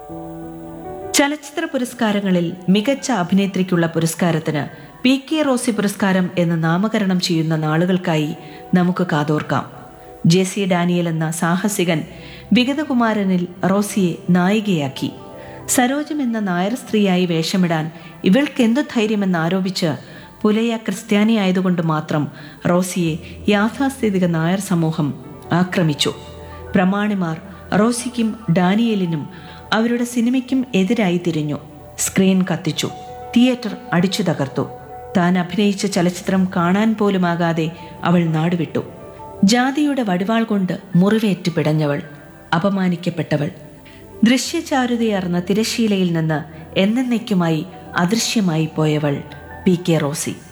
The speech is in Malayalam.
ചലച്ചിത്ര പുരസ്കാരങ്ങളിൽ മികച്ച അഭിനേത്രിക്കുള്ള പുരസ്കാരത്തിന് പി കെ റോസി പുരസ്കാരം എന്ന് നാമകരണം ചെയ്യുന്ന നാളുകൾക്കായി നമുക്ക് കാതോർക്കാം ജെ സി ഡാനിയൽ എന്ന സാഹസികൻ വിഗതകുമാരനിൽ റോസിയെ നായികയാക്കി സരോജം എന്ന നായർ സ്ത്രീയായി വേഷമിടാൻ ഇവൾക്കെന്തു ധൈര്യമെന്ന് ആരോപിച്ച് പുലയ ക്രിസ്ത്യാനി ആയതുകൊണ്ട് മാത്രം റോസിയെ യാഥാസ്ഥിതിക നായർ സമൂഹം ആക്രമിച്ചു പ്രമാണിമാർ റോസിക്കും ഡാനിയലിനും അവരുടെ സിനിമയ്ക്കും എതിരായി തിരിഞ്ഞു സ്ക്രീൻ കത്തിച്ചു തിയേറ്റർ അടിച്ചു തകർത്തു താൻ അഭിനയിച്ച ചലച്ചിത്രം കാണാൻ പോലുമാകാതെ അവൾ നാടുവിട്ടു ജാതിയുടെ വടിവാൾ കൊണ്ട് മുറിവേറ്റ് പിടഞ്ഞവൾ അപമാനിക്കപ്പെട്ടവൾ ദൃശ്യചാരുതയാർന്ന തിരശീലയിൽ നിന്ന് എന്നേക്കുമായി അദൃശ്യമായി പോയവൾ പി കെ റോസി